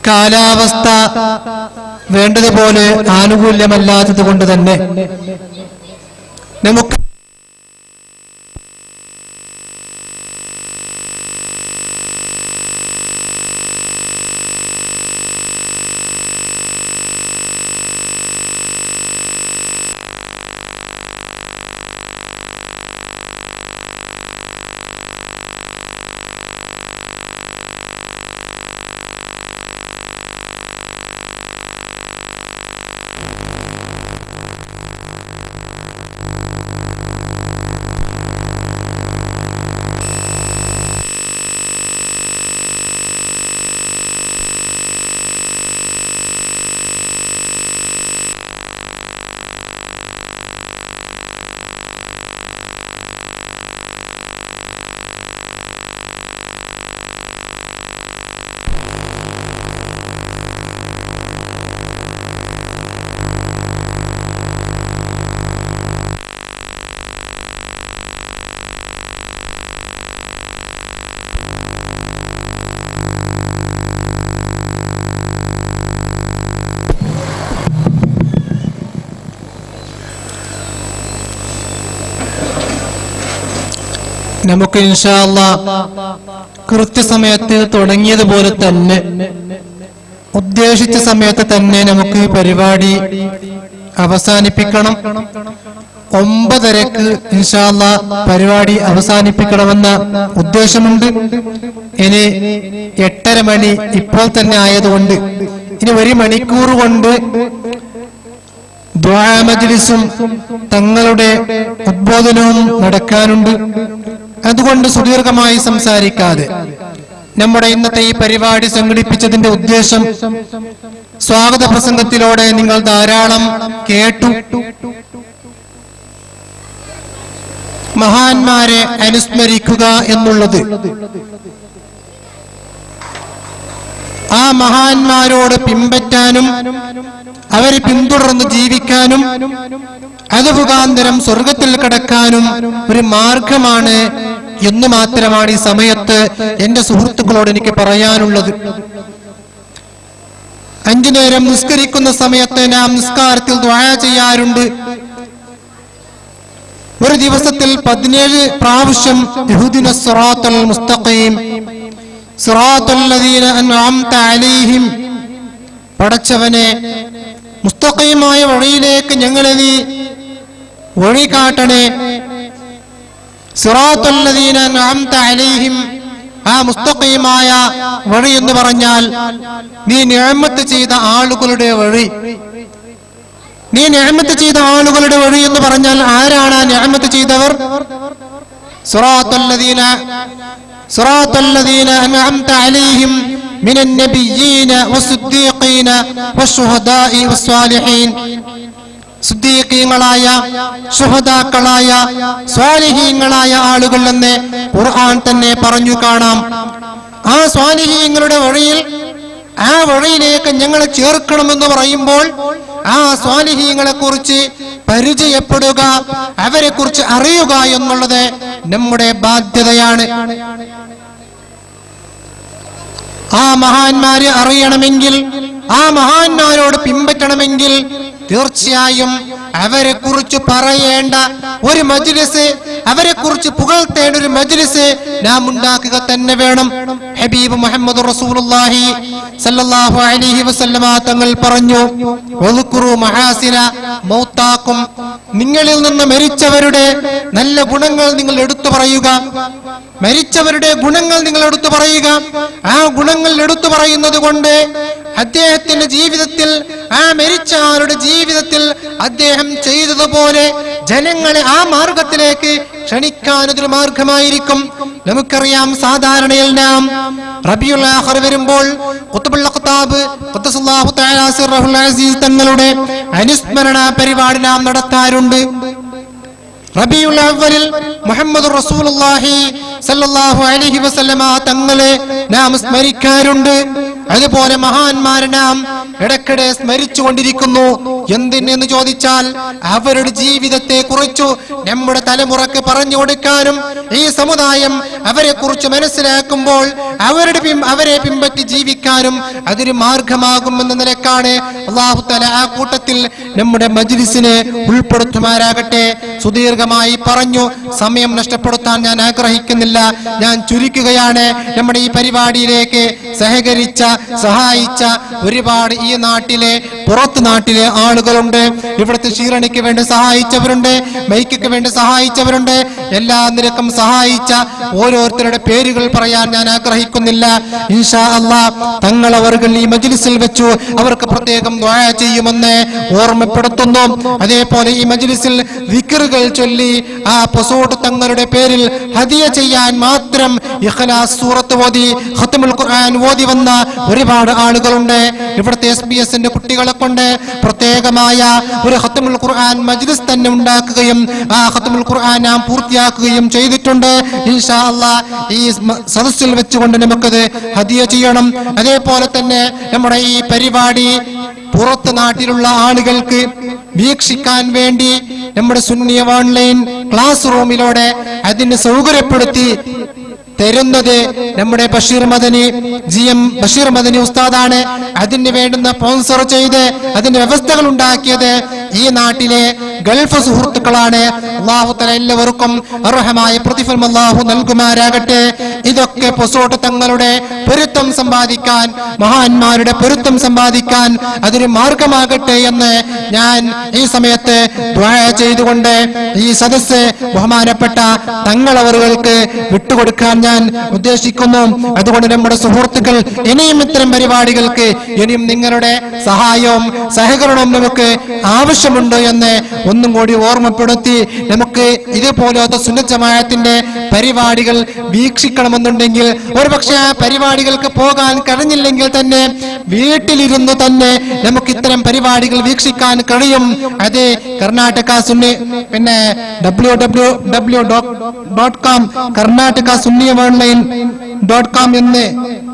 കാലാവസ്ഥ വേണ്ടതുപോലെ ആനുകൂല്യമല്ലാത്തത് കൊണ്ട് തന്നെ നമുക്ക് നമുക്ക് ഇൻഷാല്ല കൃത്യസമയത്ത് തുടങ്ങിയതുപോലെ തന്നെ ഉദ്ദേശിച്ച സമയത്ത് തന്നെ നമുക്ക് ഈ പരിപാടി അവസാനിപ്പിക്കണം ഒമ്പതരക്ക് ഇൻഷാല്ല പരിപാടി അവസാനിപ്പിക്കണമെന്ന ഉദ്ദേശമുണ്ട് ഇനി എട്ടര മണി ഇപ്പോൾ തന്നെ ആയതുകൊണ്ട് ഇനി ഒരു മണിക്കൂർ കൊണ്ട് ദ്വാ മജ്ലിസും തങ്ങളുടെ ഉദ്ബോധനവും നടക്കാനുണ്ട് അതുകൊണ്ട് സുദീർഘമായി സംസാരിക്കാതെ നമ്മുടെ ഇന്നത്തെ ഈ പരിപാടി സംഘടിപ്പിച്ചതിന്റെ ഉദ്ദേശം സ്വാഗത പ്രസംഗത്തിലൂടെ നിങ്ങൾ ധാരാളം കേട്ടു മഹാന്മാരെ അനുസ്മരിക്കുക എന്നുള്ളത് ആ മഹാന്മാരോട് പിമ്പറ്റാനും അവരെ പിന്തുടർന്ന് ജീവിക്കാനും അത് മുഖാന്തരം സ്വർഗത്തിൽ കടക്കാനും ഒരു മാർഗമാണ് എന്ന് മാത്രമാണ് ഈ സമയത്ത് എന്റെ സുഹൃത്തുക്കളോട് എനിക്ക് പറയാനുള്ളത് അഞ്ചു നേരം നിസ്കരിക്കുന്ന സമയത്ത് നാം നിസ്കാരത്തിൽ ദ്വായ ചെയ്യാറുണ്ട് ഒരു ദിവസത്തിൽ പതിനേഴ് പ്രാവശ്യം യഹുദിന സിറാത്തുൽ മുസ്തഖീം സിറാത്തുല്ലദീന അൻഅംത അലൈഹിം പടച്ചവനെ മുസ്തഖീമായ വഴിയിലേക്ക് ഞങ്ങളെ നീ വഴി കാട്ടണേ സിറാത്തുല്ലദീന അൻഅംത അലൈഹിം ആ മുസ്തഖീമായ വഴി എന്ന് പറഞ്ഞാൽ നീ നിഅമത്ത് ചെയ്ത ആളുകളുടെ വഴി നീ നിഅമത്ത് ചെയ്ത ആളുകളുടെ വഴി എന്ന് പറഞ്ഞാൽ ആരാണ് ആ നിഅമത്ത് ചെയ്തവർ സിറാത്തുല്ലദീന സിറാത്തുല്ലദീന അൻഅംത അലൈഹിം من النبيين والصديقين والشهداء والصالحين സുദ്ദീഖീങ്ങളായ സുഹദാക്കളായ സ്വാലിഹീങ്ങളായ ആളുകൾ എന്ന് ഖുർആൻ തന്നെ പറഞ്ഞു കാണാം ആ സ്വാലിഹീങ്ങളുടെ വഴിയിൽ ആ വഴിയിലേക്ക് ഞങ്ങളെ ചേർക്കണമെന്ന് പറയുമ്പോൾ ആ സ്വാലിഹീങ്ങളെ കുറിച്ച് പരിചയപ്പെടുക അവരെ കുറിച്ച് അറിയുക എന്നുള്ളത് നമ്മുടെ ബാധ്യതയാണ് ആ മഹാന്മാരെ അറിയണമെങ്കിൽ ആ മഹാന്മാരോട് പിമ്പറ്റണമെങ്കിൽ തീർച്ചയായും അവരെ കുറിച്ച് പറയേണ്ട ഒരു മജ്ലിസ് അവരെ കുറിച്ച് പുകഴ്ത്തേണ്ട ഒരു മജ്ലിസ് നാം ഉണ്ടാക്കുക തന്നെ വേണം ഹബീബ് മുഹമ്മദ് റസൂലുള്ളാഹി സല്ലല്ലാഹു അലൈഹി വസല്ലമ തങ്ങൾ പറഞ്ഞു വദ്കുറു മഹാസിന മൗത്താക്കും നിങ്ങളിൽ നിന്ന് മരിച്ചവരുടെ നല്ല ഗുണങ്ങൾ നിങ്ങൾ എടുത്തു പറയുക മരിച്ചവരുടെ ഗുണങ്ങൾ നിങ്ങൾ എടുത്തു പറയുക ആ ഗുണങ്ങൾ എടുത്തു പറയുന്നത് കൊണ്ട് അദ്ദേഹത്തിന്റെ ജീവിതത്തിൽ ആ മരിച്ച ആളുടെ ജീവിതത്തിൽ അദ്ദേഹം ചെയ്തതുപോലെ ജനങ്ങളെ ആ മാർഗത്തിലേക്ക് ക്ഷണിക്കാൻ അതൊരു മാർഗമായിരിക്കും നമുക്കറിയാം സാധാരണയിൽ നാം റബിയുൽ ആഖിർ വരുമ്പോൾ ഖുത്ബുൽ ഖത്താബ് ഖദ്ദസല്ലാഹു തആല സിർറഹുൽ അസീസ് തങ്ങളുടെ അനുസ്മരണ പരിപാടി നാം നടത്താറുണ്ട് റബിയുൽ അവലിൽ മുഹമ്മദ് റസൂലുള്ളാഹി സല്ലല്ലാഹു അലൈഹി വസല്ലമ തങ്ങളെ നാം സ്മരിക്കാറുണ്ട് അതുപോലെ മഹാന്മാരെ നാം ഇടയ്ക്കിടെ സ്മരിച്ചുകൊണ്ടിരിക്കുന്നു എന്തിനെന്ന് ചോദിച്ചാൽ അവരുടെ ജീവിതത്തെ കുറിച്ചു നമ്മുടെ തലമുറക്ക് പറഞ്ഞു കൊടുക്കാനും ഈ സമുദായം അവരെ കുറിച്ച് മനസ്സിലാക്കുമ്പോൾ അവരുടെ പിം- അവരെ പിൻപറ്റി ജീവിക്കാനും അതൊരു മാർഗമാകുമെന്ന നിലക്കാണ് അള്ളാഹു തല ആ കൂട്ടത്തിൽ നമ്മുടെ മജ്ലിസിനെ ഉൾപ്പെടുത്തുമാരാകട്ടെ സുദീർഘമായി പറഞ്ഞു സമയം നഷ്ടപ്പെടുത്താൻ ഞാൻ ആഗ്രഹിക്കുന്നില്ല ഞാൻ ചുരുക്കുകയാണ് നമ്മുടെ ഈ പരിപാടിയിലേക്ക് സഹകരിച്ച സഹായിച്ച ഒരുപാട് ഈ നാട്ടിലെ പുറത്ത് നാട്ടിലെ ആളുകളുണ്ട് ഇവിടുത്തെ ക്ഷീരണിക്ക് വേണ്ടി സഹായിച്ചവരുണ്ട് മൈക്കൊക്കെ വേണ്ടി സഹായിച്ചവരുണ്ട് എല്ലാ നിരക്കും സഹായിച്ച ഓരോരുത്തരുടെ പേരുകൾ പറയാൻ ഞാൻ ആഗ്രഹിക്കുന്നില്ല ഇൻഷാ അള്ളാ തങ്ങൾ അവർ ഈ മജ്ലിസിൽ വെച്ചു അവർക്ക് പ്രത്യേകം ദ്വാ ചെയ്യുമെന്ന് ഓർമ്മപ്പെടുത്തുന്നു അതേപോലെ ഈ മജ്ലിസിൽ വിക്കറുകൾ ചൊല്ലി ആ പൊസോട്ട് തങ്ങളുടെ പേരിൽ ഹദിയ ചെയ്യാൻ മാത്രം ഇഖ്ലാസ് സൂറത്ത് ഓതി ഖത്മുൽ ഖുർആൻ ഓതി വന്ന ഒരുപാട് ആളുകളുണ്ട് ഇവിടുത്തെ എസ് ബി എസിന്റെ കുട്ടികളെ കൊണ്ട് പ്രത്യേകമായ ഒരു ഖത്മുൽ ഖുർആൻ മജ്ലിസ് തന്നെ ഉണ്ടാക്കുകയും ആ ഖത്മുൽ ഖുർആൻ നാം പൂർത്തിയാക്കുകയും ചെയ്തിട്ടുണ്ട് ഇൻഷാ അല്ലാ ഈ മ- സദസ്സിൽ വെച്ചുകൊണ്ട് നമുക്കത് ഹദിയ ചെയ്യണം അതേപോലെ തന്നെ നമ്മുടെ ഈ പരിപാടി പുറത്ത് നാട്ടിലുള്ള ആളുകൾക്ക് വീക്ഷിക്കാൻ വേണ്ടി നമ്മുടെ സുന്നിയ ഓൺലൈൻ ക്ലാസ് റൂമിലൂടെ അതിന് സൗകര്യപ്പെടുത്തി തരുന്നത് നമ്മുടെ ബഷീർ മദനി ജി എം ബഷീർ മദനി ഉസ്താദാണ് അതിന് വേണ്ടുന്ന സ്പോൺസർ ചെയ്ത് അതിന്റെ വ്യവസ്ഥകൾ ഉണ്ടാക്കിയത് ഈ നാട്ടിലെ ഗൾഫ് സുഹൃത്തുക്കളാണ് അള്ളാഹു തല എല്ലാവർക്കും അർഹമായ പ്രതിഫലം അള്ളാഹു നൽകുമാരാകട്ടെ ഇതൊക്കെ പൊസോട്ട് തങ്ങളുടെ പൊരുത്തം സമ്പാദിക്കാൻ മഹാന്മാരുടെ പൊരുത്തം സമ്പാദിക്കാൻ അതൊരു മാർഗമാകട്ടെ എന്ന് ഞാൻ ഈ സമയത്ത് ദ്വാ ചെയ്തുകൊണ്ട് ഈ സദസ്സ് ബഹുമാനപ്പെട്ട തങ്ങളവറുകൾക്ക് വിട്ടുകൊടുക്കാൻ ഞാൻ ഉദ്ദേശിക്കുന്നു അതുകൊണ്ട് നമ്മുടെ സുഹൃത്തുക്കൾ ഇനിയും ഇത്തരം പരിപാടികൾക്ക് ഇനിയും നിങ്ങളുടെ സഹായവും സഹകരണവും നമുക്ക് ആവശ്യമുണ്ട് എന്ന് ഒന്നും കൂടി ഓർമ്മപ്പെടുത്തി നമുക്ക് ഇതുപോലത്തെ സുന്നജമായത്തിന്റെ പരിപാടികൾ വീക്ഷിക്കണമെന്നുണ്ടെങ്കിൽ ഒരുപക്ഷെ ആ പരിപാടികൾക്ക് പോകാൻ കഴിഞ്ഞില്ലെങ്കിൽ തന്നെ വീട്ടിലിരുന്ന് തന്നെ നമുക്ക് ഇത്തരം പരിപാടികൾ വീക്ഷിക്കാൻ കഴിയും അത് കർണാടക സുന്നി പിന്നെ W W W dot com Karnataka Sunni online dot com എന്ന്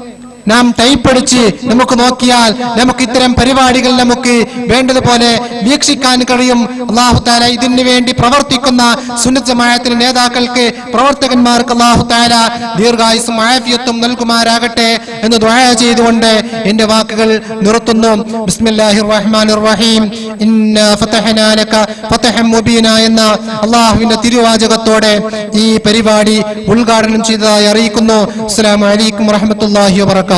നാം ടൈപ്പ് അടിച്ച് നമുക്ക് നോക്കിയാൽ നമുക്ക് ഇത്തരം പരിപാടികൾ നമുക്ക് വേണ്ടതുപോലെ വീക്ഷിക്കാൻ കഴിയും അള്ളാഹു താല ഇതിനു വേണ്ടി പ്രവർത്തിക്കുന്ന സുന്നജമായത്തിന് നേതാക്കൾക്ക് പ്രവർത്തകന്മാർക്ക് അള്ളാഹു താല ദീർഘായുസും ആഫിയത്തും നൽകുമാരാകട്ടെ എന്ന് ദ്വായ ചെയ്തുകൊണ്ട് എന്റെ വാക്കുകൾ നിർത്തുന്നു ബിസ്മില്ലാഹിർ റഹ്മാനിർ റഹീം ഇന്ന ഫതഹനാ ലക ഫതഹം മുബീന എന്ന അള്ളാഹുവിന്റെ തിരുവാചകത്തോടെ ഈ പരിപാടി ഉദ്ഘാടനം ചെയ്തതായി അറിയിക്കുന്നു അസ്സലാമു അലൈക്കും വറഹ്മത്തുള്ളാഹി വബറകാതുഹു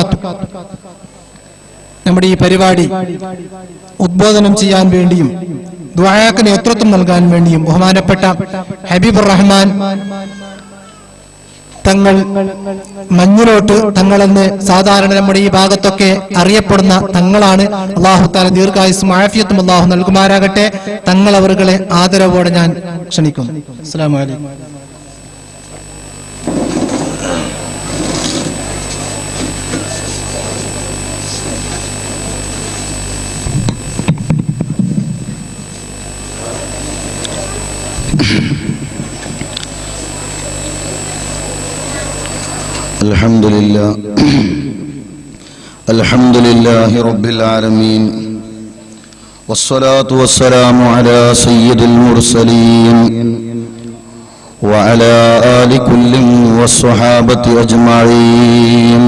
നമ്മുടെ ഈ പരിപാടി ഉദ്ബോധനം ചെയ്യാൻ വേണ്ടിയും ദ്വായക്ക് നേതൃത്വം നൽകാൻ വേണ്ടിയും ബഹുമാനപ്പെട്ട ഹബീബുർ റഹ്മാൻ തങ്ങൾ മഞ്ഞിലോട്ട് തങ്ങളെന്ന് സാധാരണ നമ്മുടെ ഈ ഭാഗത്തൊക്കെ അറിയപ്പെടുന്ന തങ്ങളാണ് അള്ളാഹു താല ദീർഘായുസും ആഫിയത്തും അള്ളാഹു നൽകുമാരാകട്ടെ തങ്ങൾ അവറുകളെ ആദരവോടെ ഞാൻ ക്ഷണിക്കുന്നു അസ്സലാമു അലൈക്കും الحمد لله الحمد لله رب العالمين والصلاة والسلام على سيد المرسلين وعلى آل كل والصحابة أجمعين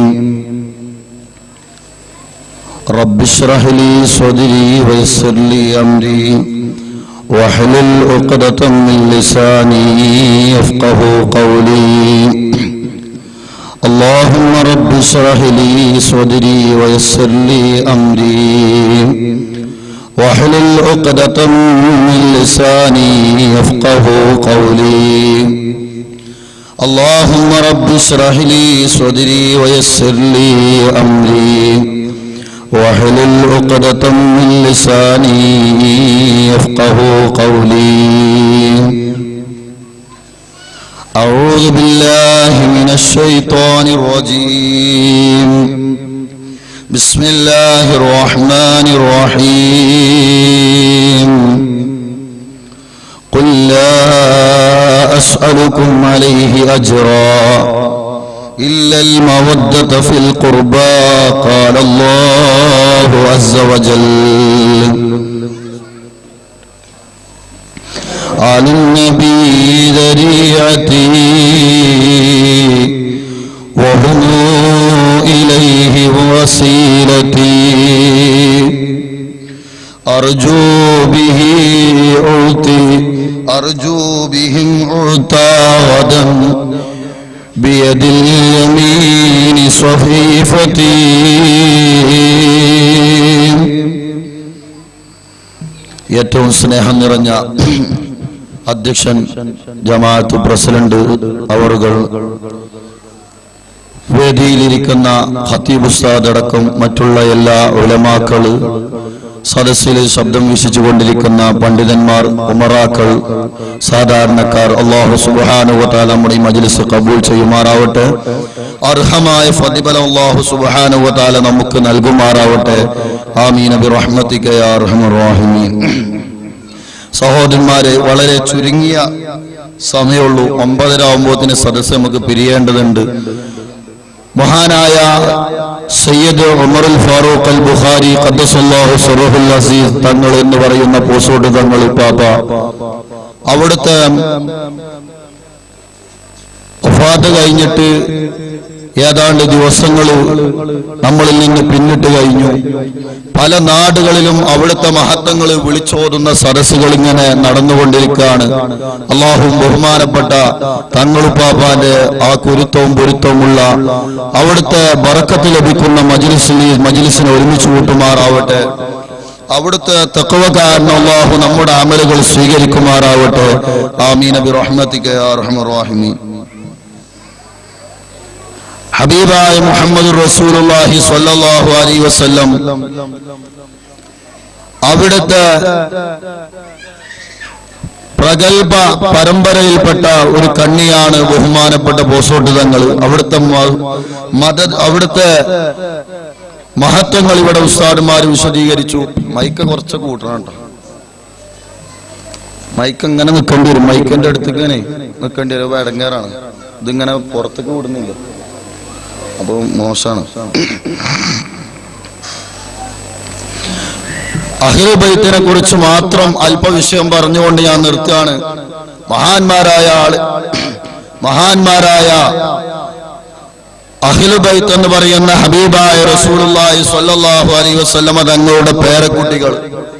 رب اشرح لي صدري ويسر لي أمري واحلل عقدة من لساني يفقه قولي اللهم رب اشرح لي صدري ويسر لي امري واحلل عقدة من لساني يفقه قولي اللهم رب اشرح لي صدري ويسر لي امري واحلل عقدة من لساني يفقه قولي أعوذ بالله من الشيطان الرجيم بسم الله الرحمن الرحيم قل لا أسألكم عليه أجرا إلا المودة في القربى قال الله عز وجل على النبي ذريعتي وهم إليه وسيلتي أرجو به أعطي أرجو بهم أعطى غدا بيد اليمين صحيفتي ഏറ്റവും സ്നേഹം നിറഞ്ഞ അധ്യക്ഷൻ ജമാഅത്ത് പ്രസിഡന്റ് അവറുകൾ വേദിയിലിരിക്കുന്ന ഖത്തീബ് ഉസ്താദ് അടക്കം മറ്റുള്ള എല്ലാ ഉലമാക്കള് സദസ്സിൽ ശബ്ദം വീശിച്ചുകൊണ്ടിരിക്കുന്ന പണ്ഡിതന്മാർ ഉമറാക്കൾ സാധാരണക്കാർ അള്ളാഹു സുബാനുവത്താല നമ്മുടെ ഈ മജ്ലിസ് കബൂൽ ചെയ്യുമാറാവട്ടെ അർഹമായ ഫതിബലം അള്ളാഹു സുബാനുവത്താല നമുക്ക് നൽകുമാറാവട്ടെ ആമീൻ അബി റഹ്മത്തിക യാ അർഹമർ റഹീമീൻ സഹോദരന്മാരെ വളരെ ചുരുങ്ങിയ സമയമുള്ളൂ ഒമ്പതര ആകുമ്പോത്തിന് സദസ്സ് നമുക്ക് പിരിയേണ്ടതുണ്ട് മഹാനായ സയ്യദ് ഉമറുൽ ഫാറൂഖ് അൽ ബുഖാരി ഖദ്ദസല്ലാഹു സറഹുൽ അസീസ് തങ്ങൾ എന്ന് പറയുന്ന പോസോട്ട് തങ്ങൾ പാപ്പ അവിടുത്തെ വഫാത്ത് കഴിഞ്ഞിട്ട് ഏതാണ്ട് ദിവസങ്ങൾ നമ്മളിൽ നിന്ന് പിന്നിട്ട് കഴിഞ്ഞു പല നാടുകളിലും അവിടുത്തെ മഹത്വങ്ങൾ വിളിച്ചോതുന്ന സദസ്സുകൾ ഇങ്ങനെ നടന്നുകൊണ്ടിരിക്കുകയാണ് അള്ളാഹും ബഹുമാനപ്പെട്ട തങ്ങളുപ്പാപ്പാന്റെ ആ കുരുത്തവും പൊരുത്തവുമുള്ള അവിടുത്തെ ബറക്കത്ത് ലഭിക്കുന്ന മജ്ലിസിൽ മജ്ലിസിനെ ഒരുമിച്ച് കൂട്ടുമാറാവട്ടെ അവിടുത്തെ തക്കവ കാരണം അള്ളാഹു നമ്മുടെ അമലുകൾ സ്വീകരിക്കുമാറാവട്ടെ ആമീൻ നബി റഹ്മത്തിക്ക് റഹ്മറാഹിമീൻ ഹബീബായ മുഹമ്മദ് റസൂലുള്ളാഹി സ്വല്ലല്ലാഹു അലൈഹി വസല്ലം അവിടുത്തെ പ്രഗത്ഭ പരമ്പരയിൽപ്പെട്ട ഒരു കണ്ണിയാണ് ബഹുമാനപ്പെട്ട പോസോട്ട് തങ്ങൾ അവിടുത്തെ മ- മത അവിടുത്തെ മഹത്വങ്ങൾ ഇവിടെ ഉസ്താദുമാർ വിശദീകരിച്ചു മൈക്ക് കുറച്ച് കൂട്ടണം കേട്ടോ മൈക്ക് ഇങ്ങനെ നിൽക്കേണ്ടി വരും മൈക്കിന്റെ അടുത്തേക്ക് ഇങ്ങനെ നിൽക്കേണ്ടി വരും ഇടങ്ങേറാണ് ഇതിങ്ങനെ പുറത്തേക്ക് വിടുന്നില്ല അപ്പൊ മോശമാണ് അഹിറുബൈത്തിനെ കുറിച്ച് മാത്രം അല്പവിഷയം പറഞ്ഞുകൊണ്ട് ഞാൻ നിർത്തുകയാണ് മഹാന്മാരായ ആള് മഹാന്മാരായ അഹിലുബൈത്ത് എന്ന് പറയുന്ന ഹബീബായ റസൂലുള്ളാഹി സ്വല്ലല്ലാഹു അലൈഹി വസല്ലമ തങ്ങളുടെ പേരക്കുട്ടികൾ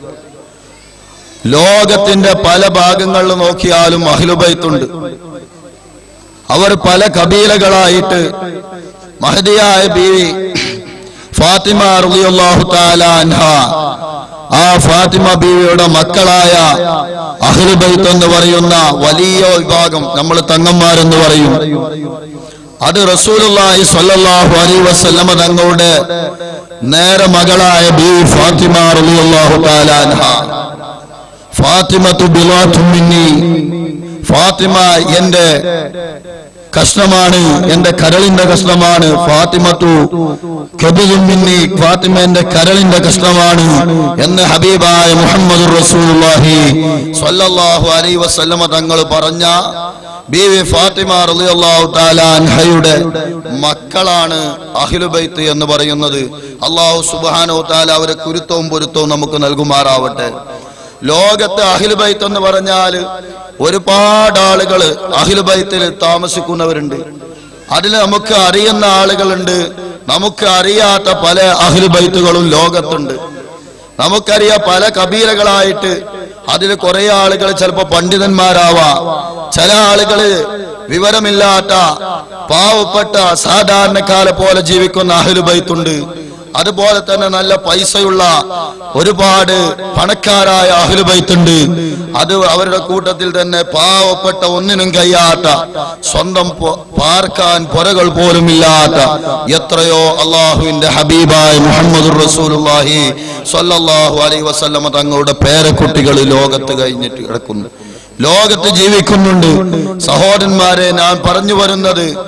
ലോകത്തിന്റെ പല ഭാഗങ്ങളിൽ നോക്കിയാലും അഹിലുബൈത്തുണ്ട് അവർ പല കബീലകളായിട്ട് മഹദിയായ ബീവി ഫാത്തിമ റളിയല്ലാഹു തആല അൻഹ ആ ഫാത്തിമ ബീവിയുടെ മക്കളായ അഹ്ലുബൈത്ത് എന്ന് പറയുന്ന വലിയ വിഭാഗം നമ്മൾ തങ്ങന്മാരെന്ന് പറയും അത് റസൂലുള്ളാഹി സ്വല്ലല്ലാഹു അലൈഹി വസല്ലമ തങ്ങളുടെ നേരെ മകളായ ബീവി ഫാത്തിമ റളിയല്ലാഹു തആല അൻഹ ഫാത്തിമത്തു ബിലാത്തും മിന്നി ഫാത്തിമ എന്റെ കഷ്ണമാണ് എന്റെ കരളിന്റെ കഷ്ണമാണ് ഫാത്തിമത്തു കെബിലും മിന്നി ഫാത്തിമ എന്റെ കരളിന്റെ കഷ്ണമാണ് എന്ന് ഹബീബായ മുഹമ്മദ് റസൂലുള്ളാഹി സ്വല്ലല്ലാഹു അലൈഹി വസല്ലമ തങ്ങൾ പറഞ്ഞ ബീവി ഫാത്തിമ റളിയല്ലാഹു തആല അൻഹയുടെ മക്കളാണ് അഹ്ലുബൈത്ത് എന്ന് പറയുന്നത് അള്ളാഹു സുബ്ഹാനഹു തആല അവരെ കുരുത്തവും പൊരുത്തവും നമുക്ക് നൽകുമാറാവട്ടെ ലോകത്ത് അഹിൽബൈത്ത് എന്ന് പറഞ്ഞാൽ ഒരുപാട് ആളുകൾ അഹിൽബൈത്തിൽ താമസിക്കുന്നവരുണ്ട് അതിൽ നമുക്ക് അറിയുന്ന ആളുകളുണ്ട് നമുക്ക് അറിയാത്ത പല അഹിൽബൈത്തുകളും ലോകത്തുണ്ട് നമുക്കറിയാം പല കബീലകളായിട്ട് അതിൽ കുറെ ആളുകൾ ചിലപ്പോ പണ്ഡിതന്മാരാവാം ചില ആളുകള് വിവരമില്ലാത്ത പാവപ്പെട്ട സാധാരണക്കാരെ പോലെ ജീവിക്കുന്ന അഹിലുബൈത്തുണ്ട് അതുപോലെ തന്നെ നല്ല പൈസയുള്ള ഒരുപാട് പണക്കാരായ അഹ്ലുബൈത്തുണ്ട് അത് അവരുടെ കൂട്ടത്തിൽ തന്നെ പാവപ്പെട്ട ഒന്നിനും കഴിയാത്ത സ്വന്തം പൊ- പാർക്കാൻ പുരകൾ പോലും ഇല്ലാത്ത എത്രയോ അള്ളാഹുവിന്റെ ഹബീബായ മുഹമ്മദ് റസൂലുള്ളാഹി സ്വല്ലല്ലാഹു അലൈഹി വസല്ലമ തങ്ങളുടെ പേരക്കുട്ടികൾ ലോകത്ത് കഴിഞ്ഞിട്ട് കിടക്കുന്നു ലോകത്ത് ജീവിക്കുന്നുണ്ട് സഹോദരന്മാരെ ഞാൻ പറഞ്ഞു വരുന്നത്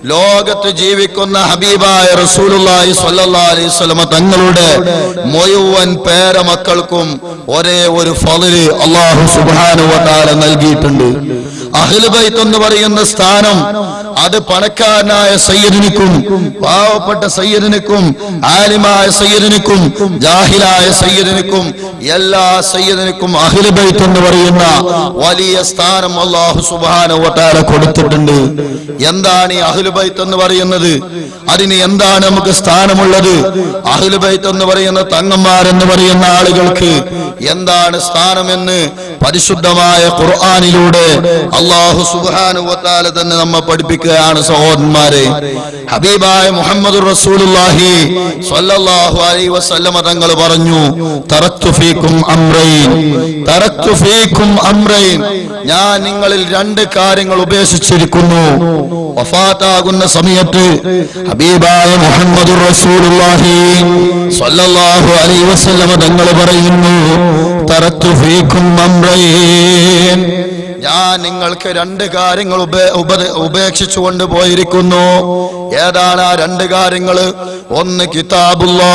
ലോകത്ത് ജീവിക്കുന്ന ഹബീബായ റസൂലുള്ളാഹി സ്വല്ലല്ലാഹി അലൈഹി വസല്ലമ തങ്ങളുടെ മുഴുവൻ പേരമക്കൾക്കും ഒരേ ഒരു ഫളില് അല്ലാഹു സുബ്ഹാനഹു വ തആല നൽകിയിട്ടുണ്ട് അഹ്ലു ബൈത്ത് എന്ന് പറയുന്ന സ്ഥാനം അത് പണക്കാരനായ സയ്യിദിനിക്കും പാവപ്പെട്ട സയ്യിദിനിക്കും ആലിമായ സയ്യിദിനിക്കും ജാഹിലായ സയ്യിദിനിക്കും എല്ലാ സയ്യിദിനിക്കും അഹ്ലു ബൈത്ത് എന്ന് പറയുന്ന വലിയ സ്ഥാനം അല്ലാഹു സുബ്ഹാനഹു വ തആല കൊടുത്തിട്ടുണ്ട് എന്താണ് ഈ അഹ്ലു ബൈത്ത് എന്ന് പറയുന്നത് അതിന് എന്താണ് നമുക്ക് സ്ഥാനമുള്ളത് അഹ്ലു ബൈത്ത് എന്ന് പറയുന്ന തങ്ങന്മാരെന്ന് പറയുന്ന ആളുകൾക്ക് എന്താണ് സ്ഥാനമെന്ന് പരിശുദ്ധമായ ഖുർആനിലൂടെ അള്ളാഹു സുബ്ഹാനഹു വ തആല തന്നെ നമ്മെ പഠിപ്പിക്കുകയാണ് സഹോദരന്മാരെ ഹബീബായ മുഹമ്മദ് റസൂലുള്ളാഹി സ്വല്ലല്ലാഹു അലൈഹി വസല്ലമ തങ്ങൾ പറഞ്ഞു തറക്തു ഫീക്കും അംറൈൻ തറക്തു ഫീക്കും അംറൈൻ ഞാൻ നിങ്ങളിൽ രണ്ട് കാര്യങ്ങൾ ഉപേക്ഷിച്ചിരിക്കുന്നു വഫാത്താകുന്ന സമയത്ത് ഹബീബായ മുഹമ്മദ് റസൂലുള്ളാഹി സ്വല്ലല്ലാഹു അലൈഹി വസല്ലമ തങ്ങൾ പറയുന്നു തറക്തു ഫീക്കും അംറൈൻ ഞാൻ നിങ്ങൾക്ക് രണ്ട് കാര്യങ്ങൾ ഉപേ- ഉപ- ഉപേക്ഷിച്ചു കൊണ്ടുപോയിരിക്കുന്നു ഏതാണ് ആ രണ്ട് കാര്യങ്ങൾ ഒന്ന് കിതാബുല്ലാ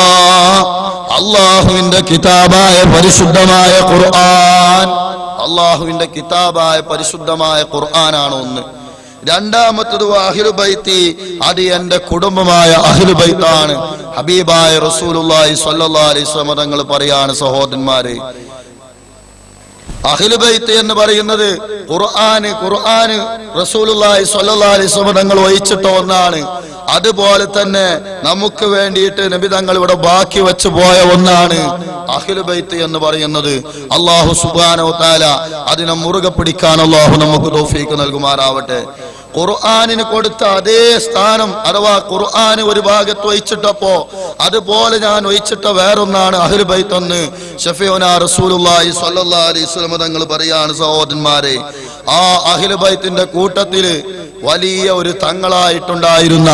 അള്ളാഹുവിന്റെ കിതാബായ പരിശുദ്ധമായ ഖുർആൻ അള്ളാഹുവിന്റെ കിതാബായ പരിശുദ്ധമായ ഖുർആനാണ് ഒന്ന് രണ്ടാമത്തത് അഹിലു ബൈത്തി അത് എന്റെ കുടുംബമായ അഹിലു ബൈത്താണ് ഹബീബായ റസൂലുള്ളാഹി സ്വല്ലല്ലാഹി അലൈഹി വസല്ലം തങ്ങൾ പറയാണ് സഹോദരന്മാരെ അഖിലുബൈത്ത് എന്ന് പറയുന്നത് ഖുർആന് ഖുർആന് റസൂലുള്ളാഹി സ്വല്ലല്ലാഹി അലൈഹി വസല്ലം തങ്ങൾ വഹിച്ചിട്ട ഒന്നാണ് അതുപോലെ തന്നെ നമുക്ക് വേണ്ടിയിട്ട് നബി തങ്ങൾ ഇവിടെ ബാക്കി വെച്ചു പോയ ഒന്നാണ് അഖിലുബൈത്ത് എന്ന് പറയുന്നത് അള്ളാഹു സുബ്ഹാനഹു തആല അതിനെ മുറുകെ പിടിക്കാൻ അള്ളാഹു നമുക്ക് തൗഫീക്ക് നൽകുമാറാവട്ടെ ഖുർആാനിന് കൊടുത്ത അതേ സ്ഥാനം അഥവാ ഖുർആന് ഒരു ഭാഗത്ത് വഹിച്ചിട്ടപ്പോ അതുപോലെ ഞാൻ വഹിച്ചിട്ട വേറൊന്നാണ് അഹ്ലു ബൈത്ത് എന്ന് ഷഫീഉന റസൂലുള്ളാഹി സ്വല്ലല്ലാഹി അലൈഹി വസല്ലം തങ്ങൾ പറയാണ് സഹോദരന്മാരെ ആ അഹ്ലു ബൈത്തിന്റെ കൂട്ടത്തില് വലിയ ഒരു തങ്ങളായിട്ടുണ്ടായിരുന്ന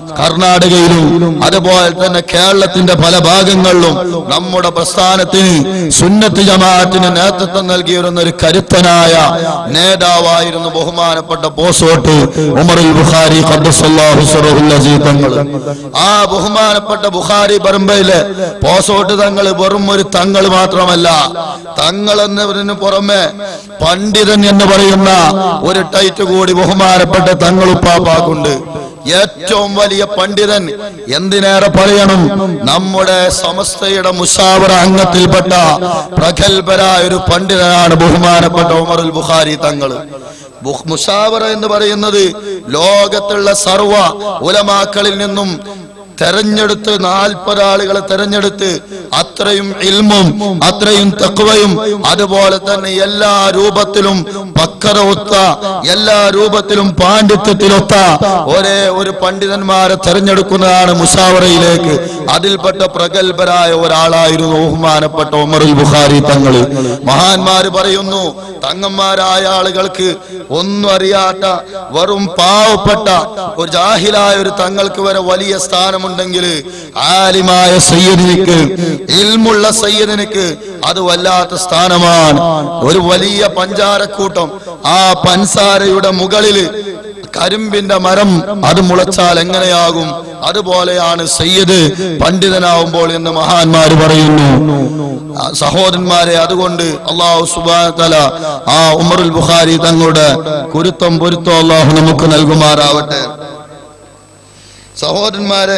കർണാടകയിലും അതുപോലെ തന്നെ കേരളത്തിന്റെ പല ഭാഗങ്ങളിലും നമ്മുടെ പ്രസ്ഥാനത്തിന് സുന്നത്ത് ജമാഅത്തിന് നേതൃത്വം നൽകിയിരുന്ന ഒരു കരുത്തനായ നേതാവായിരുന്നു ബഹുമാനപ്പെട്ട പോസോട്ട് ഉമറുൽ ബുഖാരി ഖദ്ദസല്ലാഹു സിറഹുൽ അസീസ് തങ്ങൾ ആ ബഹുമാനപ്പെട്ട ബുഖാരി പറമ്പയിലെ പോസോട്ട് തങ്ങൾ വെറും ഒരു തങ്ങൾ മാത്രമല്ല തങ്ങൾ എന്നതിന് പുറമെ പണ്ഡിതൻ എന്ന് പറയുന്ന ഒരു ടൈറ്റ് കൂടി ബഹുമാനപ്പെട്ട തങ്ങളുപ്പാപ്പാക്കുണ്ട് ഏറ്റവും വലിയ പണ്ഡിതൻ എന്തിനേറെ പറയണം നമ്മുടെ സമസ്തയുടെ മുഷാവറ അംഗത്തിൽപ്പെട്ട പ്രഗത്ഭരായ ഒരു പണ്ഡിതനാണ് ബഹുമാനപ്പെട്ട ഉമറുൽ ബുഖാരി തങ്ങൾ ബുഖ്- മുഷാവറ എന്ന് പറയുന്നത് ലോകത്തുള്ള സർവ ഉലമാക്കളിൽ നിന്നും തെരഞ്ഞെടുത്ത് നാൽപ്പത് ആളുകളെ തെരഞ്ഞെടുത്ത് അത്രയും ഇൽമും അത്രയും തക്വയും അതുപോലെ തന്നെ എല്ലാ രൂപത്തിലും പക്വത ഒത്ത എല്ലാ രൂപത്തിലും പാണ്ഡിത്യത്തിലൊത്ത ഒരേ ഒരു പണ്ഡിതന്മാരെ തെരഞ്ഞെടുക്കുന്നതാണ് മുഷാവറയിലേക്ക് അതിൽപ്പെട്ട പ്രഗത്ഭരായ ഒരാളായിരുന്നു ബഹുമാനപ്പെട്ട ഉമറുൽ ബുഖാരി തങ്ങൾ മഹാന്മാര് പറയുന്നു തങ്ങന്മാരായ ആളുകൾക്ക് ഒന്നും അറിയാത്ത വെറും പാവപ്പെട്ട ഒരു ജാഹിലായ ഒരു തങ്ങൾക്ക് വരെ വലിയ സ്ഥാനമുണ്ടെങ്കിൽ ആലിമായ സയ്യദിനിക്ക് ഇൽമുള്ള സയ്യദിനിക്ക് അത് വല്ലാത്ത സ്ഥാനമാണ് ഒരു വലിയ പഞ്ചാരക്കൂട്ടം ആ പൻസാരയുടെ മുകളില് കരിമ്പിന്റെ മരം അത് മുളച്ചാൽ എങ്ങനെയാകും അതുപോലെയാണ് സയ്യിദ് പണ്ഡിതനാവുമ്പോൾ എന്ന് മഹാന്മാര് പറയുന്നു ആ സഹോദരന്മാരെ അതുകൊണ്ട് അള്ളാഹു സുബാന ആ ഉമറുൽ ബുഖാരി തങ്ങളുടെ കുരുത്തം പൊരുത്തം അള്ളാഹു നമുക്ക് നൽകുമാറാവട്ടെ സഹോദരന്മാരെ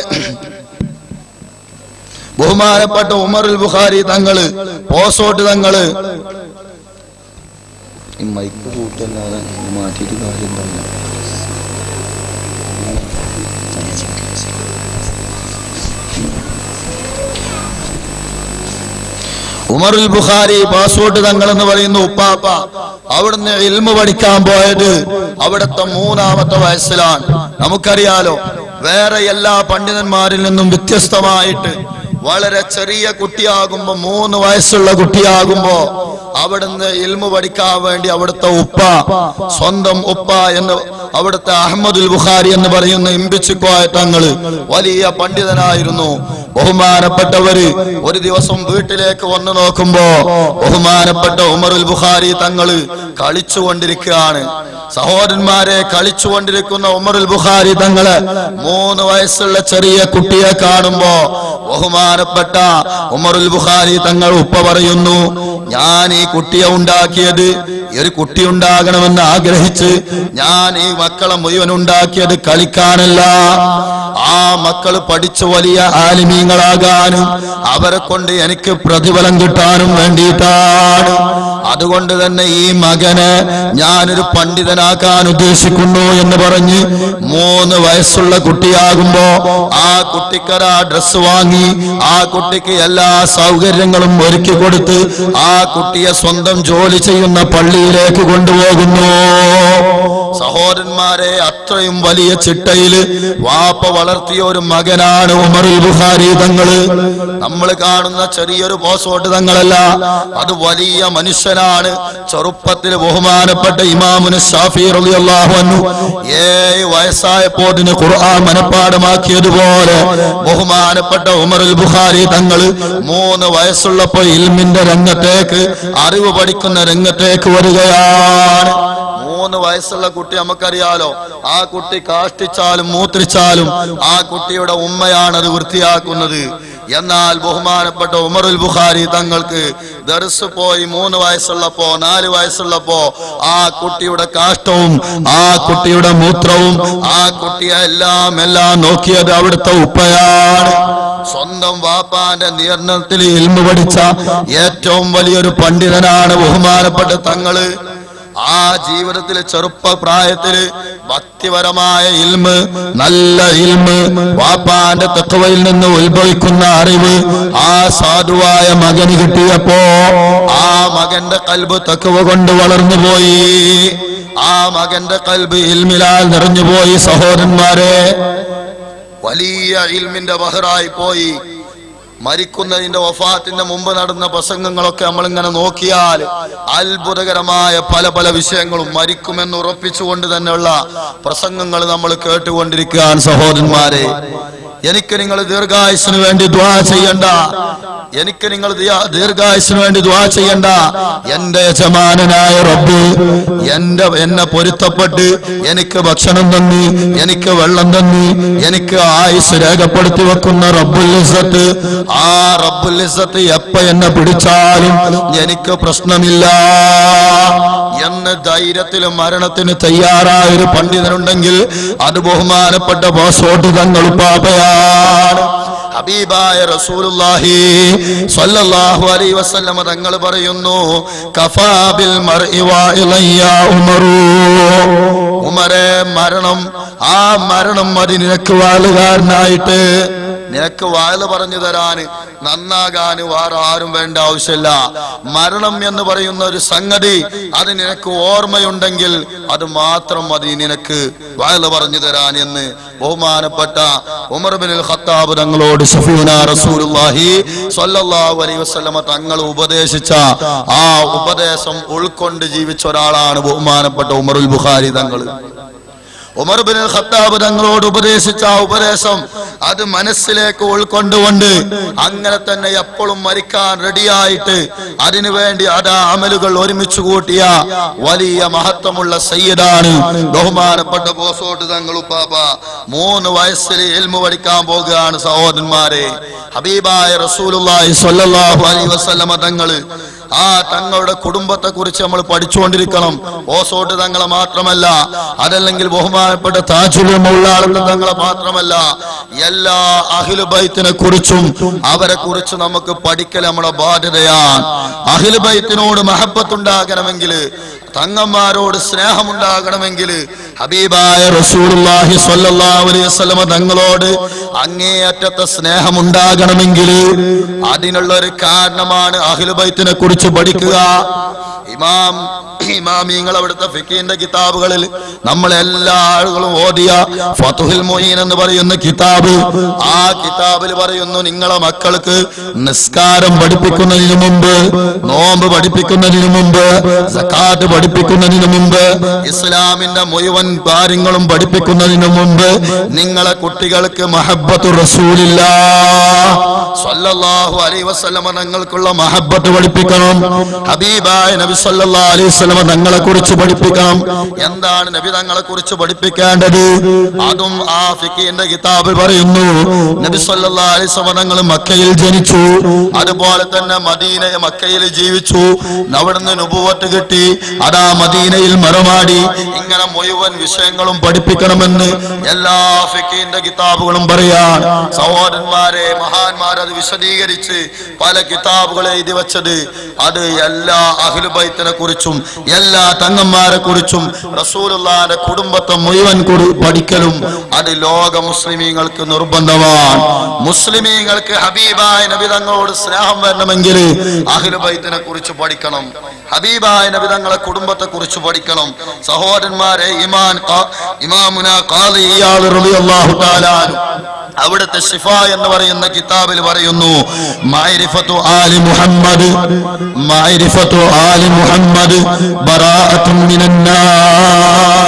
ബഹുമാനപ്പെട്ട ഉമറുൽ ബുഖാരി തങ്ങള് പോസോട്ട് തങ്ങള് ഈ മൈക്ക് കൂട്ടല്ലാതെ മാറ്റിയിട്ട് കാര്യം ഉമറുൽ ബുഖാരി പാസ്പോർട്ട് തങ്ങൾ എന്ന് പറയുന്ന ഉപ്പാപ്പ അവിടുന്ന് ഇൽമു പഠിക്കാൻ പോയത് അവിടുത്തെ മൂന്നാമത്തെ വയസ്സിലാണ് നമുക്കറിയാലോ വേറെ എല്ലാ പണ്ഡിതന്മാരിൽ നിന്നും വ്യത്യസ്തമായിട്ട് വളരെ ചെറിയ കുട്ടിയാകുമ്പോ മൂന്ന് വയസ്സുള്ള കുട്ടിയാകുമ്പോ അവിടുന്ന് ഇൽമു പഠിക്കാൻ വേണ്ടി അവിടുത്തെ ഉപ്പ സ്വന്തം ഉപ്പ എന്ന് അവിടുത്തെ അഹമ്മദുൽ ബുഖാരി എന്ന് പറയുന്ന ഇമ്പിച്ചുക്കോയ തങ്ങള് വലിയ പണ്ഡിതനായിരുന്നു ബഹുമാനപ്പെട്ടവര് ഒരു ദിവസം വീട്ടിലേക്ക് വന്നു നോക്കുമ്പോ ബഹുമാനപ്പെട്ട ഉമറുൽ ബുഖാരി തങ്ങള് കളിച്ചുകൊണ്ടിരിക്കുകയാണ് സഹോദരന്മാരെ കളിച്ചുകൊണ്ടിരിക്കുന്ന ഉമറുൽ ബുഖാരി തങ്ങള് മൂന്ന് വയസ്സുള്ള ചെറിയ കുട്ടിയെ കാണുമ്പോ ബഹുമാനപ്പെട്ട ഉമറുൽ ബുഖാരി തങ്ങൾ ഉപ്പ പറയുന്നു ഞാൻ ഈ കുട്ടിയെ ഉണ്ടാക്കിയത് ഈ ഒരു കുട്ടി ഉണ്ടാകണമെന്ന് ആഗ്രഹിച്ച് ഞാൻ ഈ മക്കളെ മുഴുവൻ ഉണ്ടാക്കിയത് കളിക്കാനല്ല ആ മക്കൾ പഠിച്ചു വലിയ ആലിമീങ്ങളാകാനും അവരെ കൊണ്ട് എനിക്ക് പ്രതിഫലം കിട്ടാനും വേണ്ടിയിട്ടാണ് അതുകൊണ്ട് തന്നെ ഈ മകനെ ഞാനൊരു പണ്ഡിതനാക്കാൻ ഉദ്ദേശിക്കുന്നു എന്ന് പറഞ്ഞ് മൂന്ന് വയസ്സുള്ള കുട്ടിയാകുമ്പോ ആ കുട്ടിക്കര ഡ്രസ് വാങ്ങി ആ കുട്ടിക്ക് എല്ലാ സൗകര്യങ്ങളും ഒരുക്കി കൊടുത്ത് ആ കുട്ടിയെ സ്വന്തം ജോലി ചെയ്യുന്ന പള്ളിയിലേക്ക് കൊണ്ടുപോകുന്നു സഹോദരന്മാരെ അത്രയും വലിയ ചിട്ടയില് വാപ്പ വളർത്തിയ ഒരു മകനാണ് ഉമറുൽ ബുഖാരി തങ്ങള് നമ്മൾ കാണുന്ന ചെറിയൊരു പോസോട്ട് തങ്ങളല്ല അത് വലിയ മനുഷ്യനാണ് ചെറുപ്പത്തിൽ ബഹുമാനപ്പെട്ട ഇമാമുന് ഷാഫി റളിയല്ലാഹു അൻഹു ഏഴ് വയസ്സായപ്പോതിന് ഖുർആൻ മനഃപ്പാടമാക്കിയതുപോലെ ബഹുമാനപ്പെട്ട ഉമറുൽ ബുഖാരി തങ്ങള് മൂന്ന് വയസ്സുള്ളപ്പോ ഇൽമിന്റെ രംഗത്തേക്ക് അറിവ് പഠിക്കുന്ന രംഗത്തേക്ക് വരികയാണ് മൂന്ന് വയസ്സുള്ള കുട്ടി നമുക്കറിയാലോ ആ കുട്ടി കാഷ്ടിച്ചാലും മൂത്രിച്ചാലും ആ കുട്ടിയുടെ ഉമ്മയാണ് അത് വൃത്തിയാക്കുന്നത് എന്നാൽ ബഹുമാനപ്പെട്ട ഉമറുൽ ബുഖാരി തങ്ങൾക്ക് ദർസ് പോയി മൂന്ന് വയസ്സുള്ളപ്പോ നാല് വയസ്സുള്ളപ്പോ ആ കുട്ടിയുടെ കാഷ്ടവും ആ കുട്ടിയുടെ മൂത്രവും ആ കുട്ടിയെ എല്ലാം എല്ലാം നോക്കിയത് അവിടുത്തെ ഉപ്പയാണ് സ്വന്തം വാപ്പാന്റെ നിയന്ത്രണത്തിൽ ഇൽമു പഠിച്ച ഏറ്റവും വലിയൊരു പണ്ഡിതനാണ് ബഹുമാനപ്പെട്ട തങ്ങള് ആ ജീവിതത്തിലെ ചെറുപ്പ പ്രായത്തില് ഭക്തിപരമായ ഇൽമ് നല്ല ഇൽമ് വാപ്പാന്റെ തെക്കവയിൽ നിന്ന് ഉത്ഭവിക്കുന്ന അറിവ് ആ സാധുവായ മകന് കിട്ടിയപ്പോ ആ മകന്റെ കൽബ് തെക്കവ കൊണ്ട് വളർന്നുപോയി ആ മകന്റെ കൽബ് ഇൽമിലാൽ നിറഞ്ഞുപോയി സഹോദരന്മാരെ വലിയ ഇൽമിന്റെ ബഹറായി പോയി മരിക്കുന്നതിന്റെ വഫാത്തിന്റെ മുമ്പ് നടന്ന പ്രസംഗങ്ങളൊക്കെ നമ്മളിങ്ങനെ നോക്കിയാൽ അത്ഭുതകരമായ പല പല വിഷയങ്ങളും മരിക്കുമെന്ന് ഉറപ്പിച്ചുകൊണ്ട് തന്നെയുള്ള പ്രസംഗങ്ങൾ നമ്മൾ കേട്ടുകൊണ്ടിരിക്കുകയാണ് സഹോദരന്മാരെ എനിക്ക് നിങ്ങൾ ദീർഘായുസിന് വേണ്ടി ദ്വാ ചെയ്യണ്ട എനിക്ക് നിങ്ങൾ ദിയാ- ദീർഘായുസിന് വേണ്ടി ദ്വാ ചെയ്യണ്ട എന്റെ യജമാനനായ റബ്ബ് എന്റെ എന്നെ പൊരുത്തപ്പെട്ട് എനിക്ക് ഭക്ഷണം തന്നി എനിക്ക് വെള്ളം തന്നി എനിക്ക് ആയുസ് രേഖപ്പെടുത്തി വെക്കുന്ന റബ്ബുൽ ഇസ്സത്ത് ആ റബ്ബുൽ ഇസ്സത്ത് എപ്പ എന്നെ പിടിച്ചാലും എനിക്ക് പ്രശ്നമില്ല എന്ന് ധൈര്യത്തിലും മരണത്തിന് തയ്യാറായ ഒരു പണ്ഡിതനുണ്ടെങ്കിൽ അത് ബഹുമാനപ്പെട്ട ബോസോട്ട് തങ്ങൾ പാപയാണ് ഹബീബായ റസൂലുള്ളാഹി സ്വല്ലല്ലാഹു അലൈഹി വസല്ലമ തങ്ങൾ പറയുന്നു കഫാബിൽ മർഇ വാഇലയ്യ ഉമറു ഉമരെ മരണം ആ മരണം മതി നിനക്ക് വാളുകാരനായിട്ട് നിനക്ക് വാല് പറഞ്ഞു തരാന് നന്നാകാന് വേറെ ആരും വേണ്ട ആവശ്യമില്ല മരണം എന്ന് പറയുന്ന ഒരു സംഗതി അത് നിനക്ക് ഓർമ്മയുണ്ടെങ്കിൽ അത് മാത്രം മതി നിനക്ക് വാല് പറഞ്ഞു തരാൻ എന്ന് ബഹുമാനപ്പെട്ട ഉമർ ബിൻ ഖത്താബ് തങ്ങളോട് സഫീന റസൂലുള്ളാഹി സ്വല്ലല്ലാഹു അലൈഹി വസല്ലമ തങ്ങൾ ഉപദേശിച്ച ആ ഉപദേശം ഉൾക്കൊണ്ട് ജീവിച്ച ഒരാളാണ് ബഹുമാനപ്പെട്ട ഉമറുൽ ബുഖാരി തങ്ങൾ ഉമർ ബിൻ ഖത്താബ് തങ്ങളോട് ഉപദേശിച്ച ആ ഉപദേശം അത് മനസ്സിലേക്ക് ഉൾക്കൊണ്ടുകൊണ്ട് അങ്ങനെ തന്നെ എപ്പോഴും മരിക്കാൻ റെഡിയായിട്ട് അതിനു വേണ്ടി അതാ അമലുകൾ ഒരുമിച്ച് കൂട്ടിയ വലിയ മഹത്വമുള്ള സയ്യിദാണ് ബഹുമാനപ്പെട്ട ബോസോട്ട് തങ്ങൾ ഉപ്പാപ്പ മൂന്ന് വയസ്സിൽ എൽമു പഠിക്കാൻ പോകുകയാണ് സഹോദരന്മാരെ ഹബീബായ റസൂലുള്ളാഹി സ്വല്ലല്ലാഹു അലൈഹി വസല്ലമ തങ്ങള് ആ തങ്ങളുടെ കുടുംബത്തെ കുറിച്ച് നമ്മൾ പഠിച്ചുകൊണ്ടിരിക്കണം ഓസോട്ട് തങ്ങളെ മാത്രമല്ല അതല്ലെങ്കിൽ ബഹുമാനപ്പെട്ട താജുലും ഉള്ളാളുടെ തങ്ങളെ മാത്രമല്ല എല്ലാ അഖിലുബൈത്തിനെ കുറിച്ചും അവരെ കുറിച്ച് നമുക്ക് പഠിക്കൽ നമ്മുടെ ബാധ്യതയാണ് അഖിലുബൈത്തിനോട് മഹബത്തുണ്ടാകണമെങ്കിൽ തങ്ങന്മാരോട് സ്നേഹമുണ്ടാകണമെങ്കിൽ ഹബീബായ റസൂലുള്ളാഹി സ്വല്ലല്ലാഹു അലൈഹി വസല്ലമ തങ്ങളോട് അങ്ങേയറ്റത്തെ സ്നേഹമുണ്ടാകണമെങ്കിൽ അതിനുള്ള ഒരു കാരണമാണ് അഹ്ലുബൈത്തിനെ കുറിച്ച് പഠിക്കുക ഇമാം ഇമാമിങ്ങൾ അവിടുത്തെ ഫിഖീന്റെ കിതാബുകളിൽ നമ്മൾ എല്ലാ ആളുകളും ഓതിയ ഫതുഹുൽ മൊയ്ൻ എന്ന് പറയുന്ന കിതാബ് ആ കിതാബിൽ പറയുന്നു നിങ്ങളെ മക്കൾക്ക് നിസ്കാരം പഠിപ്പിക്കുന്നതിന് മുമ്പ് നോമ്പ് പഠിപ്പിക്കുന്നതിന് മുമ്പ് സക്കാത്ത് പഠിപ്പിക്കുന്നതിന് മുമ്പ് ഇസ്ലാമിന്റെ മുഴുവൻ കാര്യങ്ങളും പഠിപ്പിക്കുന്നതിന് മുമ്പ് നിങ്ങളെ കുട്ടികൾക്ക് മഹബത്ത് റസൂലില്ല സല്ലല്ലാഹു അലൈഹി വസല്ലമ തങ്ങൾക്കുള്ള മഹബത്ത് പഠിപ്പിക്കണം ഹബീബായ നബി സല്ലല്ലാഹു അലൈഹി വസല്ലമ തങ്ങളെ കുറിച്ച് പഠിപ്പിക്കണം എന്താണ് നബി തങ്ങളെ കുറിച്ച് പഠിപ്പിക്കേണ്ടത് അതും ആ ഫിഖിന്റെ കിതാബിൽ പറയുന്നു നബി സല്ലല്ലാഹു അലൈഹി വസല്ലമ തങ്ങൾ മക്കയിൽ ജനിച്ചു അതുപോലെ തന്നെ മദീന മക്കയിൽ ജീവിച്ചു അവിടുന്ന് നുബുവത്ത് കിട്ടി അതാ മദീനയിൽ മറമാടി ഇങ്ങനെ മുഴുവൻ വിഷയങ്ങളും പഠിപ്പിക്കണമെന്ന് എല്ലാ ഫിഖിന്റെ കിതാബുകളും പറയാൻ സഹോദരന്മാരെ മഹാന്മാർ അത് വിശദീകരിച്ച് പല കിതാബുകൾ എഴുതി വെച്ചത് അത് എല്ലാ അഖിലുബൈത്തിനെ കുറിച്ചും എല്ലാ തങ്ങന്മാരെ കുറിച്ചും റസൂലുള്ളാന്റെ കുടുംബത്തെ മുഴുവൻ കുറി- പഠിക്കലും അത് ലോക മുസ്ലിമീങ്ങൾക്ക് നിർബന്ധമാണ് മുസ്ലിമീങ്ങൾക്ക് ഹബീബായ നബി തങ്ങളോട് സ്നേഹം വരണമെങ്കിൽ അഖിലുബൈത്തിനെ കുറിച്ച് പഠിക്കണം ഹബീബായ നബി തങ്ങളെ കുടുംബത്തെ കുറിച്ച് പഠിക്കണം സഹോദരന്മാരെ ഇമാൻ ഖാ- ഇമാമുന ഖാദി ഇയാൾ റളിയല്ലാഹു തആല അൻഹു അവിടുത്തെ ഷിഫ എന്ന് പറയുന്ന കിതാബിൽ പറയുന്നു മൈരിഫത്തു ആലി മുഹമ്മദ് മൈരിഫത്തു ആലി മുഹമ്മദ് ബറാഅത്തും മിനന്നാർ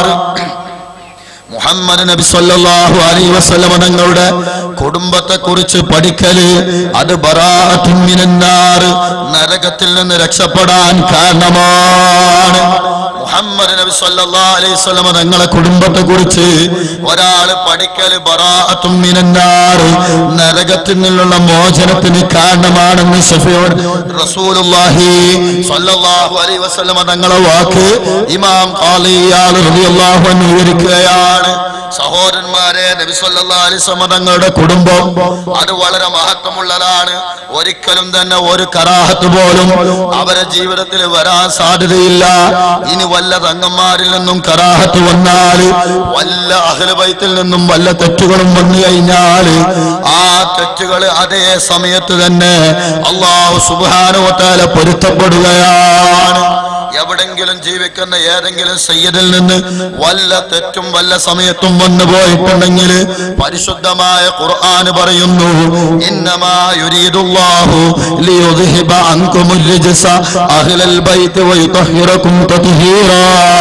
മുഹമ്മദ് നബി സല്ലല്ലാഹു അലൈഹി വസല്ലമ തങ്ങളുടെ കുടുംബത്തെ കുറിച്ച് പഠിക്കല് അത് ബറാഅത്തും മിനന്നാർ നരകത്തിൽ നിന്ന് രക്ഷപ്പെടാൻ കാരണമാണ് മുഹമ്മദ് നബി സല്ലല്ലാഹു അലൈഹി വസല്ലമ തങ്ങളെ കുടുംബത്തെ കുറിച്ച് ഒരാൾ പഠിക്കല് ബറാഅത്തും മിനന്നാർ നരകത്തിൽ നിന്നുള്ള മോചനത്തിന് കാരണമാണെന്ന് ഷഫീഉർ റസൂലുള്ളാഹി സ്വല്ലല്ലാഹു അലൈഹി വസല്ലമ തങ്ങളെ വാക്ക് ഇമാം ഖാലിയാൽ റളിയല്ലാഹു അൻഹു വിവരിക്കുകയാണ് സഹോദരന്മാരെ നബി സല്ലല്ലാഹു അലൈഹി വസല്ലമ തങ്ങളുടെ കുടുംബം അത് വളരെ മഹത്വമുള്ളതാണ് ഒരിക്കലും തന്നെ ഒരു കറാഹത്ത് പോലും അവരെ ജീവിതത്തിൽ വരാൻ സാധ്യതയില്ല ഇനി വല്ല തങ്ങന്മാരിൽ നിന്നും കറാഹത്ത് വന്നാൽ വല്ല അഹ്ലബൈത്തിൽ നിന്നും വല്ല തെറ്റുകളും വന്നു കഴിഞ്ഞാൽ ആ തെറ്റുകൾ അതേ സമയത്ത് തന്നെ അള്ളാഹു സുബാനുവത്താല പൊരുത്തപ്പെടുകയാണ് എവിടെങ്കിലും ജീവിക്കുന്ന ഏതെങ്കിലും സയ്യദിൽ നിന്ന് വല്ല തെറ്റും വല്ല സമയത്തും വന്നു പോയിട്ടുണ്ടെങ്കിൽ പരിശുദ്ധമായ ഖുർആൻ പറയുന്നു ഇന്നമാ യുരീദുല്ലാഹു ലിയുദ്ഹിബ അൻകുമുൽ റിജ്സ അഹ്ലൽ ബൈത്ത് വയുതഹിറകും തത്ഹീറാ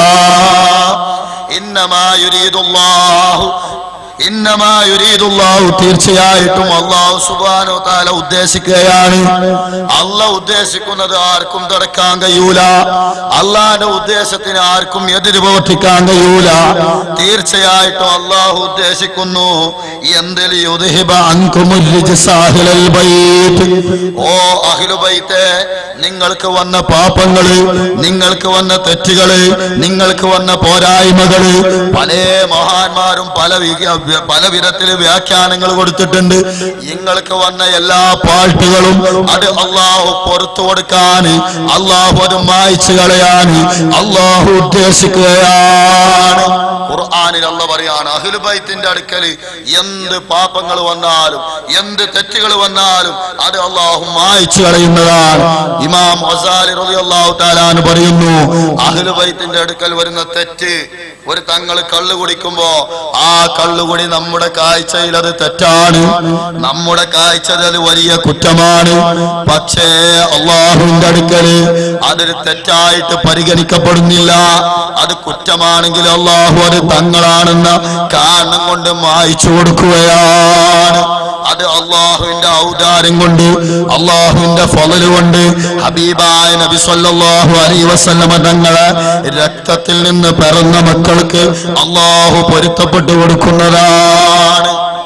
ഇന്നമാ യുരീദുല്ലാഹു ഇന്നമാ യുരീദുല്ലാഹു തീർച്ചയായിട്ടും അള്ളാഹു സുബ്ഹാനഹു വ തആല ഉദ്ദേശിക്കുകയാണ് അള്ളാഹ് ഉദ്ദേശിക്കുന്നത് ആർക്കും തടക്കാൻ കഴിയൂല അള്ളാഹിന്റെ ഉദ്ദേശത്തിന് ആർക്കും എതിര് പ്രവർത്തിക്കാൻ കഴിയൂല തീർച്ചയായിട്ടും അള്ളാഹു ഉദ്ദേശിക്കുന്നു എന്തിൽ യുദ്ഹിബ അൻകുമുൽ റിജ്സ അഹ്ലൽ ബൈത്ത് ഓ അഹ്ലു ബൈത്തെ നിങ്ങൾക്ക് വന്ന പാപങ്ങള് നിങ്ങൾക്ക് വന്ന തെറ്റുകള് നിങ്ങൾക്ക് വന്ന പോരായ്മകള് പല മഹാന്മാരും പല വിക- പല വിധത്തില് വ്യാഖ്യാനങ്ങൾ കൊടുത്തിട്ടുണ്ട് നിങ്ങൾക്ക് വന്ന എല്ലാ പാട്ടുകളും അത് അള്ളാഹു പുറത്തു കൊടുക്കാൻ അള്ളാഹു അത് മായ്ച്ചു കളയാൻ അള്ളാഹു ഉദ്ദേശിക്കുകയാണ് ഖുർആനിൽ അല്ല പറയാണ് അഹ്ലുബൈത്തിന്റെ അടുക്കല് എന്ത് പാപങ്ങൾ വന്നാലും എന്ത് തെറ്റുകൾ വന്നാലും അത് അള്ളാഹു മായ്ച്ചു കളയുന്നതാണ് ഇമാം ഹസാലി റളിയല്ലാഹു തആലാൻ പറയുന്നു അഹ്ലുബൈത്തിന്റെ അടുക്കൽ വരുന്ന തെറ്റ് ഒരു തങ്ങൾ കള്ളു കുടിക്കുമ്പോ ആ കള്ളുകുടി നമ്മുടെ കാഴ്ചയിൽ അത് തെറ്റാണ് നമ്മുടെ കാഴ്ചയിൽ അത് വലിയ കുറ്റമാണ് പക്ഷേ അള്ളാഹുവിന്റെ അടുക്കല് അതൊരു തെറ്റായിട്ട് പരിഗണിക്കപ്പെടുന്നില്ല അത് കുറ്റമാണെങ്കിൽ അള്ളാഹു അത് തങ്ങളാണെന്ന കാരണം കൊണ്ട് മായിച്ചു കൊടുക്കുകയാണ് അത് അള്ളാഹുവിന്റെ ഔദാര്യം കൊണ്ട് അള്ളാഹുവിന്റെ ഫലല് കൊണ്ട് ഹബീബായ നബി സല്ലല്ലാഹു അലൈഹി വസല്ലമ തങ്ങളെ രക്തത്തിൽ നിന്ന് പിറന്ന മക്കൾക്ക് അള്ളാഹു പൊരുത്തപ്പെട്ടു കൊടുക്കുന്നതാണ്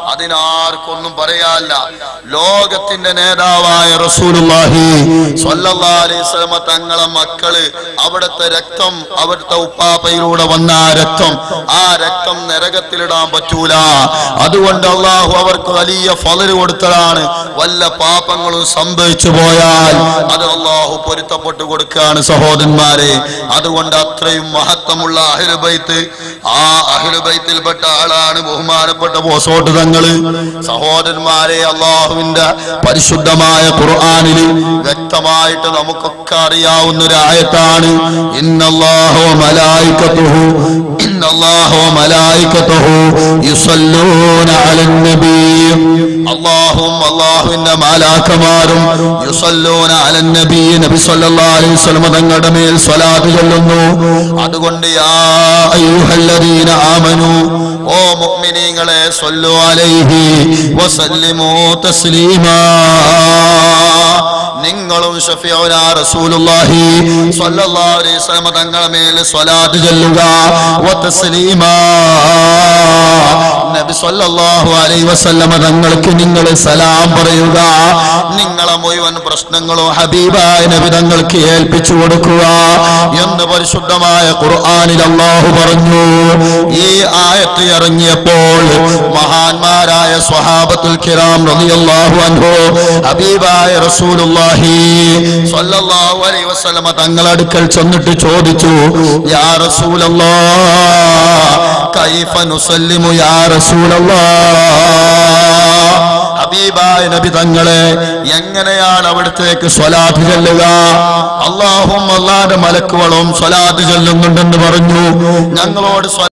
അതിനാർക്കൊന്നും പറയാല്ല ലോകത്തിന്റെ നേതാവായ റസൂലുള്ളാഹി സ്വല്ലല്ലാഹു അലൈഹി വസല്ലമ തങ്ങളെ മക്കള് അവിടുത്തെ രക്തം അവിടുത്തെ ഉപ്പാപ്പയിലൂടെ വന്ന ആ രക്തം ആ രക്തം നരകത്തിലിടാൻ പറ്റൂല അതുകൊണ്ട് അള്ളാഹു അവർക്ക് വലിയ ഫലര് കൊടുത്തതാണ് വല്ല പാപങ്ങളും സംഭവിച്ചു പോയാൽ അത് അള്ളാഹു പൊരുത്തപ്പെട്ടു കൊടുക്കുകയാണ് സഹോദരന്മാരെ അതുകൊണ്ട് അത്രയും മഹത്വമുള്ള അഹിലുബൈത്ത് ആ അഹിലുബൈത്തിൽപ്പെട്ട ആളാണ് ബഹുമാനപ്പെട്ട പോസോട്ട് തങ്ങള് സഹോദരന്മാരെ അള്ളാഹുവിന്റെ പരിശുദ്ധമായ ഖുർആാനിൽ വ്യക്തമായിട്ട് നമുക്കൊക്കെ അറിയാവുന്ന ഒരു ആയത്താണ് ഇന്നല്ലാഹു മലായിക്കത്തുഹു ഇന്നല്ലാഹു മലായിക്കത്തുഹു യുസല്ലൂന അലൻ നബി അള്ളാഹും അള്ളാഹുവിന്റെ മാലാക്കമാരും യുസല്ലൂന അലൻ നബി നബി സല്ലല്ലാഹു അലൈഹി വസല്ലം തങ്ങളുടെ മേൽ സ്വലാത്ത് ചൊല്ലുന്നു അതുകൊണ്ട് യാ അയ്യുഹല്ലദീന ആമനു ഓ മുഅ്മിനീങ്ങളെ സ്വല്ലു അലൈഹി വസല്ലിമു തസ്ലീമാ നിങ്ങളും ഷഫീഉന റസൂലുള്ളാഹി സ്വല്ലല്ലാഹു അലൈഹി വസല്ലം തങ്ങളുടെ മേൽ സ്വലാത്ത് ചൊല്ലുക വ തസ്ലീമാ നബി സല്ലല്ലാഹു അലൈഹി വസല്ലമ തങ്ങൾക്ക് നിങ്ങൾ സലാം പറയുക നിങ്ങളെ മുഴുവൻ പ്രശ്നങ്ങളും ഹബീബായ നബി തങ്ങൾക്ക് ഏൽപ്പിച്ചു കൊടുക്കുക എന്ന് പരിശുദ്ധമായ ഖുർആനിൽ അല്ലാഹു പറഞ്ഞു ഈ ആയത്ത് ഇറങ്ങിയപ്പോൾ മഹാന്മാരായ സ്വഹാബത്തുൽ കിറാം റളിയല്ലാഹു അൻഹു ഹബീബായ റസൂലുള്ളാഹി സ്വല്ലല്ലാഹു അലൈഹി വസല്ലമ തങ്ങളടുക്കൽ ചെന്നിട്ട് ചോദിച്ചു യാ റസൂലല്ലാഹ് കൈഫ നുസല്ലിമു യാ റസൂലല്ലാഹ് ഹബീബായ നബി തങ്ങളെ എങ്ങനെയാണ് അവിടത്തേക്ക് സ്വലാത്ത് ചെല്ലുക അള്ളാഹും അള്ളാന്റെ മലക്കുകളും സ്വലാത്ത് ചെല്ലുന്നുണ്ടെന്ന് പറഞ്ഞു ഞങ്ങളോട് സ്വ-